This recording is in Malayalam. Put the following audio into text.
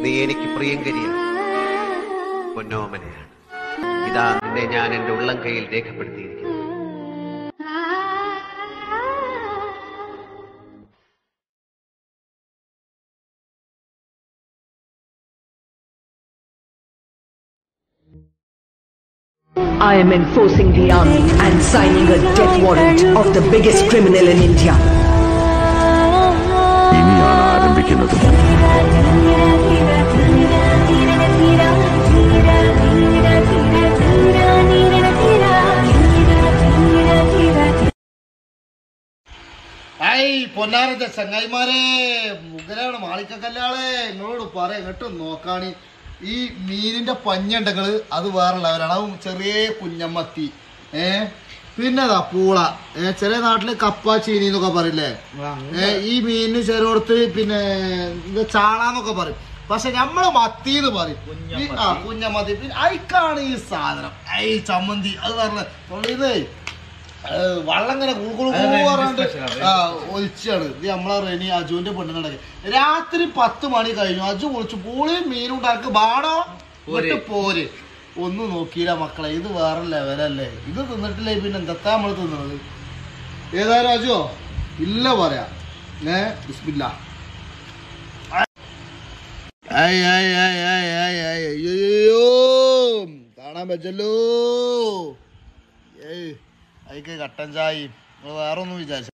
നീ എനിക്ക് പ്രിയങ്കരിയാണ് പൊന്നോമനയാണ് ഇതാ നിന്നെ ഞാൻ എന്റെ ഉള്ളം കയ്യിൽ രേഖപ്പെടുത്തിയിരിക്കുന്നു I am enforcing the army and signing a death warrant of the biggest criminal in India. ഇനിയാണ് ആരംഭിക്കുന്നത് ഐ പൊന്നാരത്തെ ചങ്ങായിമാരെ മുഗലാണ് മാളിക്കല്ലാളെ നിങ്ങളോട് പറയാം കേട്ടോ നോക്കാണ് ഈ മീനിന്റെ പഞ്ഞണ്ടകള് അത് വേറെ ലെവലാണ് അത് ചെറിയ കുഞ്ഞമ്മത്തി ഏ പിന്നെ അതാ പൂള ഏ ചെറിയ നാട്ടില് കപ്പ ചീനി എന്നൊക്കെ പറയില്ലേ ഏ ഈ മീനിന് ചെറുപടുത്ത് പിന്നെ ഇത് ചാളാന്നൊക്കെ പറയും പക്ഷെ നമ്മള് മത്തി എന്ന് പറയും ഈ- ആ കുഞ്ഞമ്മത്തി പിന്നെ അയക്കാണ് ഈ സാധനം ഐ ചമ്മന്തി അത് പറഞ്ഞ തൊള്ളിന്നേ വള്ളം ഇങ്ങനെ കുളുകുളു പറയാണ്ട് ആ ഒലിച്ചാണ് ഇത് നമ്മളെ റെനി അജുവിന്റെ പെണ്ണുങ്ങളുടെയൊക്കെ രാത്രി പത്ത് മണി കഴിഞ്ഞു അജു വിളിച്ചു പൂളിയും മീനും ഉണ്ടാക്കി ബാടോ വിട്ട് പോര് ഒന്നും നോക്കിയില്ല മക്കളെ ഇത് വേറെ ലെവലല്ലേ ഇത് തിന്നിട്ടില്ലേ പിന്നെ എന്തൊക്കെ നമ്മൾ തിന്നത് ഏതായാലും അജുവോ ഇല്ല പറയാ ഏ ബിസ്മില്ല ഐ, ഐ, ഐ, ഐ, ഐ, ഐ, അയ്യോ കാണാൻ പറ്റല്ലോ ഏയ് അതിക്ക് കട്ടൻ ചായയും വേറെ ഒന്നും വിചാരിച്ചു